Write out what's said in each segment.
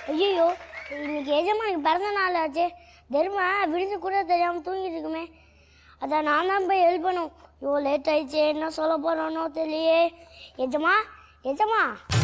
ஐயோ இன்னைக்கு எஜமானுக்கு பிறந்த நாள் ஆச்சு தர்மா விடிஞ்சு கூட தெரியாமல் தூங்கிட்டு இருக்குமே அதான் நான் தான் போய் ஹெல்ப் பண்ணும் இவ்வளோ லேட் ஆயிடுச்சு என்ன சொல்ல போறானோ தெரியலையே எஜமா எஜமா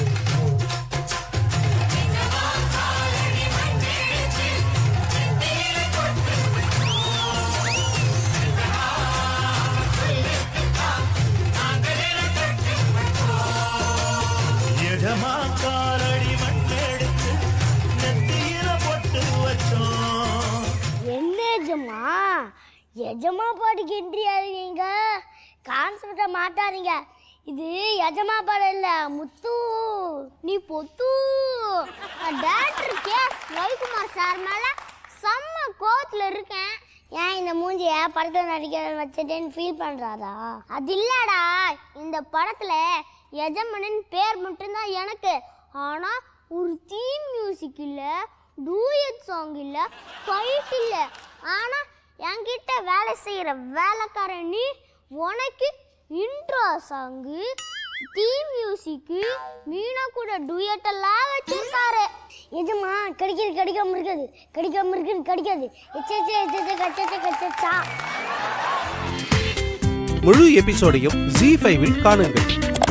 எஜமா காலடி மண்ணெடுத்து நெத்தியில பொட்டு வச்சோம் என்ன எஜமா எஜமா பாட்டுக்கு என்ட்ரி ஆடுவீங்க கான்செப்டை மாட்டாதீங்க இது எஜமா படம் இல்ல முத்து நீ பொத்து டேரக்டர் கே ரவிக்குமார் சார் மேல செம்ம கோவத்துல இருக்கேன் ஏன் இந்த மூஞ்சிய படத்துல நடிக்க வச்சுட்டேன்னு ஃபீல் பண்றாரா அது இல்லடா இந்த படத்துல எஜமானன் பேர் மட்டும்தான் எனக்கு ஆனா ஒரு தீம் மியூசிக் இல்ல டூயட் சாங் இல்ல ஃபைட் இல்ல ஆனா என்கிட்ட வேலை செய்யற வேலைக்காரன் நீ உனக்கு intro song theme music Meena கூட டூயட் எல்லாம் வச்சிருக்காரு எதுமா கிடைக்கிறது கிடைக்காம இருக்காது கிடைக்காம இருக்குது கிடைக்காது எச்சே எச்சே கச்சே கச்சா முழு எபிசோடையும் ஜி ஃபைவில் காணுங்கள்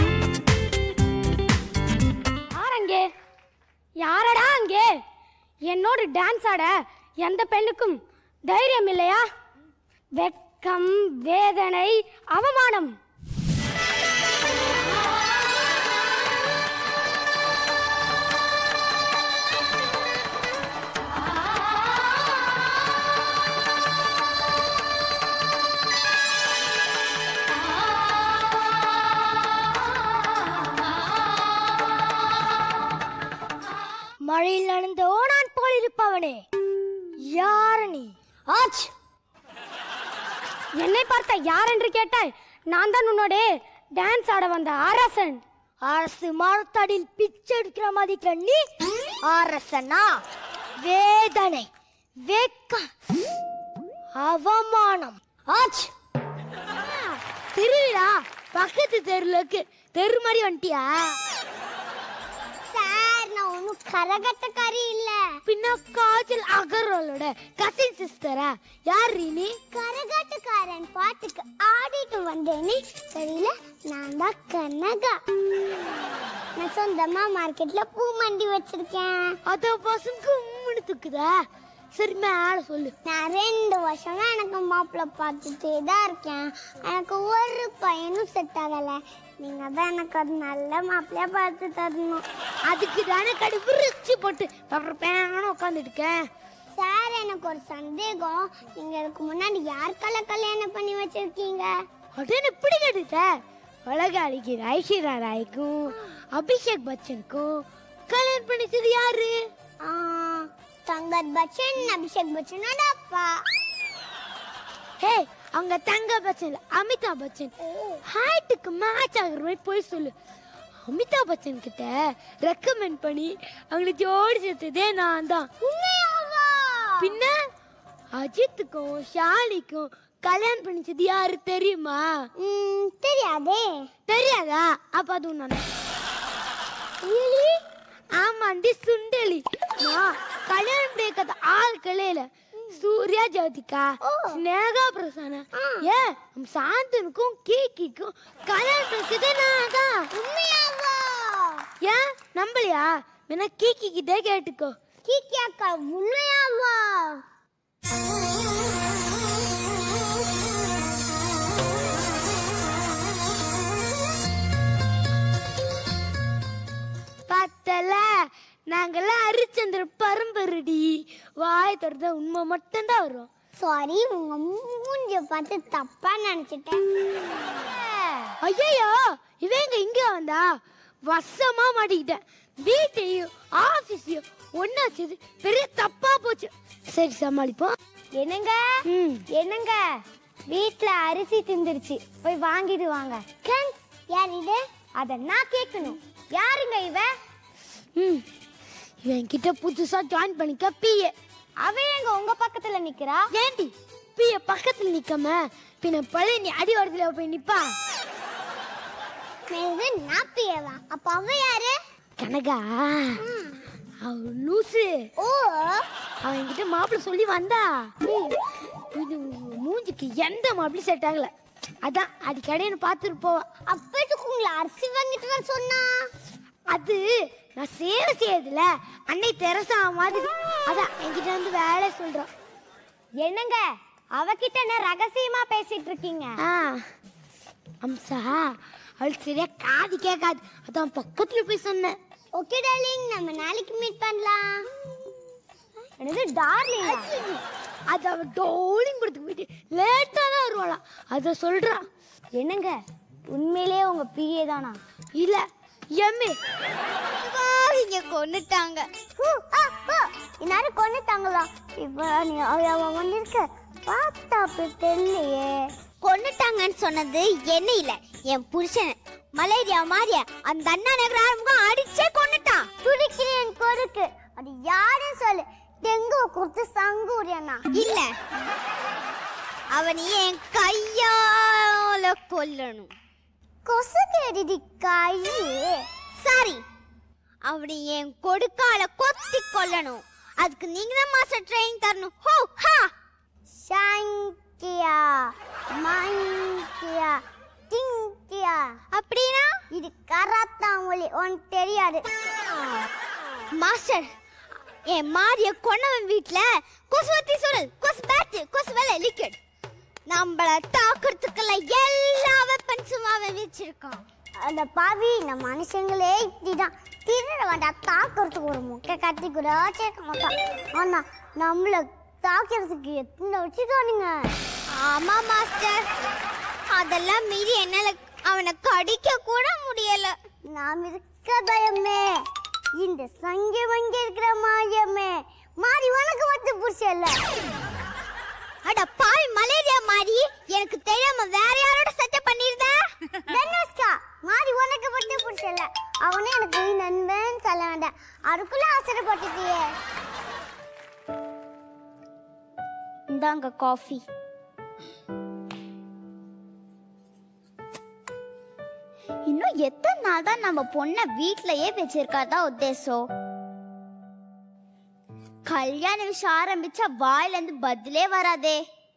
யார் அங்கே யாரடா அங்கே என்னோடு டான்ஸ் ஆட எந்த பெண்ணுக்கும் தைரியம் இல்லையா வெட்கம் வேதனை அவமானம் மழையில் நனைந்த ஓனான் போல் இருப்பவனே யார் நீ ஆச் என்னை பார்த்த யார் என்று கேட்டாய் நான் தான் உன்னோட டான்ஸ் ஆட வந்த அரசன் அரசு மரத்தடியில் பிச்சை எடுக்கிற மாதிரி நீ அரசனா வேதனை வெக்கம் அவமானம் ஆச் திருவிழா பக்கத்து தெருலுக்கு தெரு மாதிரி வந்துட்டியா சார் நான் ஒன்றும் கரகட்டக்காரி இல்ல பின்ன காஜல் அகர்வாலோட கசின் சிஸ்டரா யார் நீ கரகாட்டக்காரன் பாட்டுக்கு ஆடிட்டு வந்தேனே தெரியல நான் தான் கனகா நான் சொந்தமா மார்க்கெட்ல பூ மண்டி வச்சிருக்கேன் அத பசங்க உம்முன்னு துக்குதா சரி மேல சொல்லு நான் ரெண்டு வருஷமா எனக்கு மாப்பிள்ளை பார்த்துட்டே தான் இருக்கேன் எனக்கு ஒரு பையனும் செட் ஆகல நீங்க தான் எனக்கு ஒரு நல்ல மாப்பிள்ளையா பார்த்து தரணும் அதுக்கு தானே கடி விரிச்சு போட்டு பேன உட்காந்துட்டு இருக்கேன் சார் எனக்கு ஒரு சந்தேகம் நீங்க இதுக்கு முன்னாடி யாருக்கெல்லாம் கல்யாணம் பண்ணி வச்சிருக்கீங்க உடனே இப்படி கேட்டுட்ட உலக அழகிற ஐஸ்வர்யா ராய்க்கும் அபிஷேக் பச்சனுக்கும் கல்யாணம் பண்ணிச்சது யாரு தங்கத் பச்சன் அபிஷேக் பச்சனோட அப்பா ஹே அவங்க தங்க பச்சன் அமிதாப் பச்சன் ஹைட்டுக்கு மேட்ச் ஆகுற மாதிரி போய் சொல்லு அமிதாப் பச்சன் கிட்ட ரெக்கமெண்ட் பண்ணி அவங்களை ஜோடி சேர்த்ததே நான் தான் பின்ன அஜித்துக்கும் ஷாலிக்கும் கல்யாணம் பண்ணிச்சது யாரு தெரியுமா தெரியாதே தெரியாதா அப்ப அதுவும் நான் ஆமாண்டி சுண்டலி நான் கல்யாணம் பண்ணிக்காத ஆள் கலையில சூர்யா ஜோதிகா ஸ்னேகா பிரசன்னா ஏன் நம்ம சாந்தனுக்கும் கீக்கிக்கும் கல்யாணம் பண்ணிச்சதே நான் தான் உண்மையாவா ஏன் நம்பலையா வேணா கீக்கி கிட்டே கேட்டுக்கோ கீக்கி அக்கா உண்மையாவா பார்த்தல நாங்கெல்லாம் ஹரிச்சந்திர பரம்பரடி வாய் திறந்த உண்மை மட்டும்தான் வரும் சாரி உங்க மூஞ்சிய பார்த்து தப்பா நினைச்சிட்டேன் ஐயோ இவங்க இங்க வந்தா வசமா மாட்டிக்கிட்டேன் வீட்டையும் ஆபீஸையும் ஒன்னா வச்சது பெரிய தப்பா போச்சு சரி சமாளிப்போம் என்னங்க என்னங்க வீட்ல அரிசி திந்துருச்சு போய் வாங்கிட்டு வாங்க யார் இது அத நான் கேட்கணும் யாருங்க இவ ம் இவன் கிட்ட புதுசா ஜாயின் பண்ணிக்க பிஏ அவ எங்க உங்க பக்கத்துல நிக்கிறா ஏண்டி பிஏ பக்கத்துல நிக்காம பின்ன பழனி அடி வரதுல போய் நிப்பா நான் பிஏவா அப்ப அவ யாரு கனகா அவன் லூசு ஓ அவன் கிட்ட மாப்பிள்ளை சொல்லி வந்தா இது மூஞ்சிக்கு எந்த மாப்பிள்ளையும் செட் ஆகல அதான் அடிக்கடின்னு பார்த்துட்டு போவா அப்பத்துக்கு உங்களை அரிசி வாங்கிட்டு வர சொன்னா அது நான் சேவை செய்யறதுல அன்னை தெரசா மாதிரி அதான் என்கிட்ட வந்து வேலை சொல்றான் என்னங்க அவகிட்ட என்ன ரகசியமா பேசிட்டு இருக்கீங்க ஆ அம்சா அவளுக்கு சரியா காது கேட்காது அதான் பக்கத்துல போய் சொன்னேன் ஓகே டார்லிங் நம்ம நாளைக்கு மீட் பண்ணலாம் என்னது டார்லிங் அது அவ டோலிங் கொடுத்து போயிட்டு லேட்டாக தான் வருவாளாம் அதை சொல்றான் என்னங்க உண்மையிலேயே உங்க பிஏ தானா இல்ல எம்ஏ இங்க கொன்னுட்டாங்க எல்லாரும் கொன்னுட்டாங்களா இப்ப நீ அவ வந்திருக்க பார்த்தா தெரியலையே கொன்னுட்டாங்கன்னு சொன்னது என்ன இல்ல என் புருஷன் மலேரியா மாறிய அந்த அண்ணா நகர ஆரம்பம் அடிச்சே கொன்னுட்டான் துடிக்கிறேன் கொருக்கு அது யாருன்னு சொல்லு டெங்கு கொடுத்து சங்கூரியனா இல்ல அவனை என் கையால கொல்லணும் கொசுக்கேடி கையே சாரி அவனை என் கொடுக்கால கொத்தி கொல்லணும் அதுக்கு நீங்க தான் மாஸ்டர் ட்ரெயின் தரணும் ஹோ ஹா சாங்கியா மாங்கியா டிங்கியா அப்படின்னா இது கராத்தா மொழி உனக்கு தெரியாது மாஸ்டர் என் மாரிய கொன்னவன் வீட்ல கொசுவத்தி சுருள் கொசு பேட்டு கொசு வேலை லிக்விட் நம்மள தாக்குறதுக்கெல்லாம் எல்லா வெப்பன்ஸும் அவன் வச்சிருக்கான் அந்த பாவி நம்ம மனுஷங்களே இப்படிதான் திருட வேண்டாம் தாக்குறதுக்கு ஒரு முட்டை கட்டி கூட சேர்க்க மாட்டான் ஆனா நம்மள தாக்குறதுக்கு எத்தனை வச்சுக்கானுங்க ஆமா மாஸ்டர் அதெல்லாம் மீறி என்னால அவனை கடிக்க கூட முடியல நாம் இருக்க பயமே இந்த சங்கி வங்கி இருக்கிற மாயமே மாறி உனக்கு வந்து புடிச்சல அட பாவி மலேரியா மாறி எனக்கு தெரியாம வேற யாரோட சட்டை பண்ணிருந்த தனுஷ்கா மாறி உனக்கு மட்டும் புடிச்சல அவனே எனக்கு நீ நண்பன் சொல்ல வேண்டாம் அதுக்குள்ள அவசரப்பட்டுட்டியே இந்தாங்க காஃபி இன்னும் எத்தனை நாள் தான் நம்ம பொண்ணை வீட்லயே வச்சிருக்காதா உத்தேசம் கல்யாண விஷயம் ஆரம்பிச்சா வாயில இருந்து பதிலே வராதே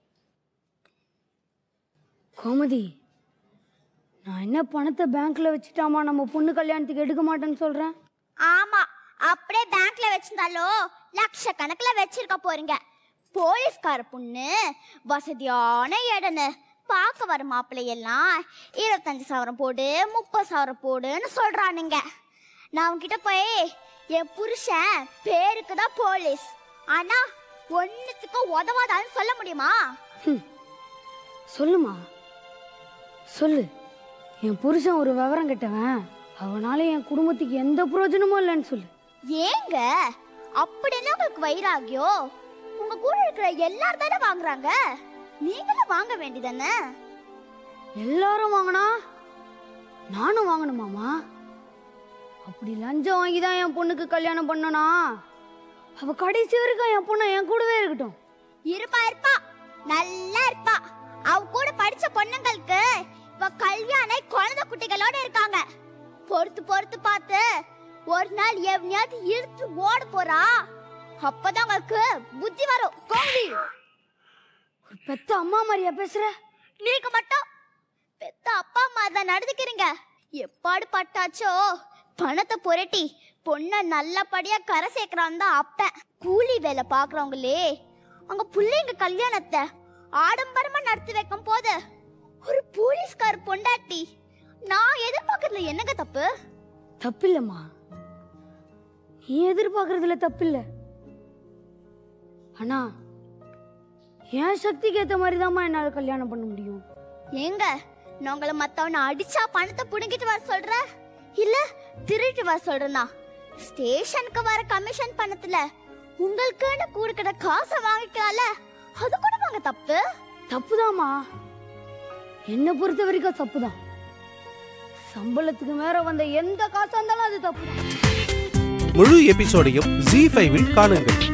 கோமதி நான் என்ன பணத்தை பேங்க்ல வச்சுட்டாமா நம்ம பொண்ணு கல்யாணத்துக்கு எடுக்க மாட்டேன்னு சொல்றேன் ஆமா அப்படியே பேங்க்ல வச்சிருந்தாலோ லட்ச கணக்குல வச்சிருக்க போறீங்க போலீஸ்கார பொண்ணு வசதியான இடன்னு பார்க்க வர மாப்பிள்ளை எல்லாம் இருபத்தஞ்சு சவரம் போடு முப்பது சவரம் போடுன்னு சொல்றானுங்க நான் உன்கிட்ட போய் என் புருஷன் பேருக்கு தான் போலீஸ் ஆனா ஒன்னுத்துக்கும் உதவாதான்னு சொல்ல முடியுமா சொல்லுமா சொல்லு என் புருஷன் ஒரு விவரம் கெட்டவன் அவனால என் குடும்பத்துக்கு எந்த பிரயோஜனமும் இல்லைன்னு சொல்லு ஏங்க அப்படின்னு உங்களுக்கு வைராகியம் உங்க கூட இருக்கிற எல்லாரும் தானே வாங்குறாங்க நீங்களும் வாங்க வேண்டியதானே எல்லாரும் வாங்கினா நானும் வாங்கணுமாமா அப்படி லஞ்சம் வாங்கி தான் என் பொண்ணுக்கு கல்யாணம் பண்ணனா அவ கடைசி வரைக்கும் என் பொண்ணு என் கூடவே இருக்கட்டும் இருப்பா இருப்பா நல்லா இருப்பா அவ கூட படிச்ச பொண்ணுங்களுக்கு இப்ப கல்யாணம் குழந்தை குட்டிகளோட இருக்காங்க பொறுத்து பொறுத்து பார்த்து ஒரு நாள் எவனையாவது இழுத்து ஓட போறா அப்பதான் உங்களுக்கு புத்தி வரும் கோவி ஒரு பெத்த அம்மா மாதிரியா பேசுற நீங்க மட்டும் பெத்த அப்பா அம்மா தான் நடந்துக்கிறீங்க எப்பாடு பட்டாச்சோ பணத்தை புரட்டி பொண்ணை நல்லபடியா கரை சேர்க்கறான் தான் அப்பன் கூலி வேலை பாக்குறவங்களே அவங்க பிள்ளைங்க கல்யாணத்தை ஆடம்பரமா நடத்தி வைக்கும் போது ஒரு போலீஸ்கார பொண்டாட்டி நான் எதிர்பார்க்கறதுல என்னங்க தப்பு தப்பில்லைம்மா நீ எதிர்பார்க்கறதுல தப்பில்லை ஆனா என் சக்திக்கு ஏத்த மாதிரி என்னால கல்யாணம் பண்ண முடியும் ஏங்க நான் உங்களை மத்தவனை அடிச்சா பணத்தை புடுங்கிட்டு வர சொல்ற இல்ல திருட்டு வர சொல்றனா ஸ்டேஷனுக்கு வர கமிஷன் பணத்துல உங்களுக்குன்னு கொடுக்கிற காசை வாங்கிக்கலாம்ல அது கூட வாங்க தப்பு தப்புதாம்மா என்னை பொறுத்த வரைக்கும் தப்புதான் சம்பளத்துக்கு மேல வந்த எந்த காசா இருந்தாலும் அது தப்புதான் முழு எபிசோடையும் ஜி ஃபைவில் காணுங்கள்